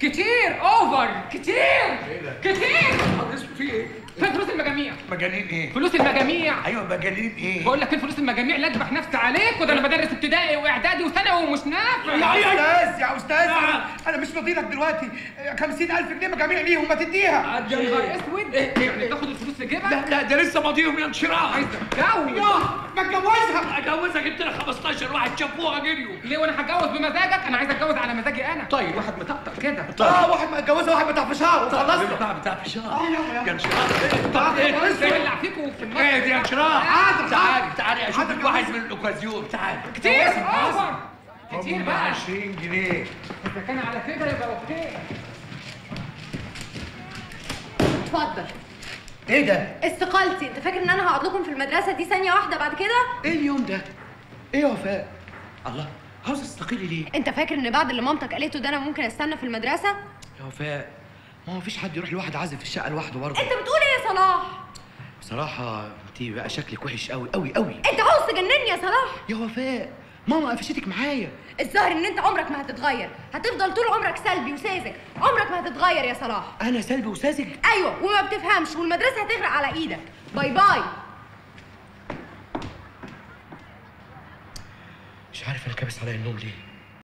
كتير اوفر كتير ايه ده؟ كتير اسمه في ايه؟ فين فلوس المجاميع مجانين ايه؟ فلوس المجاميع ايوه مجانين ايه؟ بقول لك فين فلوس المجاميع لا اذبح نفسي عليك وده انا بدرس ابتدائي واعدادي وثانوي ومش نافع يا استاذ يا استاذ انا مش فاضيلك دلوقتي 50000 جنيه مجاميع ليهم ما تديها يا نهار اسود يعني تاخد الفلوس في جيبك لا لا ده لسه ماضيهم يا انشراح عايز اتجوز ما اتجوزها اجوزك جبت لك 15 واحد شافوها جريوا ليه وانا هتجوز بمزاجك انا عايز اتجوز على مزاجي انا طيب. واحد مطقطق كده اه واحد ما اتجوزها واحد بتاع فشار وخلصنا بتاع بتاع فشار آه. يا انشراح طب ايه بولع فيكوا في المطبخ ايه يا انشراح حاضر، تعالي تعالي اشوف حاضر، لك واحد من الاوكازيون تعالي كتير اوفر كتير هم بقى 20 جنيه اذا كان على كده يبقى اوكي اتفضل ايه ده؟ استقالتي انت فاكر ان انا هقعد لكم في المدرسه دي ثانيه واحده بعد كده ايه اليوم ده؟ ايه يا وفاء؟ الله عاوز تستقيلي ليه؟ انت فاكر ان بعد اللي مامتك قالته ده انا ممكن استنى في المدرسه يا وفاء ما هو مفيش حد يروح لواحد عازف في الشقه لوحده برضه انت بتقول ايه يا صلاح بصراحه انت بقى شكلك وحش قوي قوي قوي انت عاوز تجنني يا صلاح يا وفاء ماما قفشتك معايا الظاهر ان انت عمرك ما هتتغير هتفضل طول عمرك سلبي وساذج عمرك ما هتتغير يا صلاح انا سلبي وساذج ايوه وما بتفهمش والمدرسه هتغرق على ايدك باي باي مش عارف انا كابس عليا النوم ليه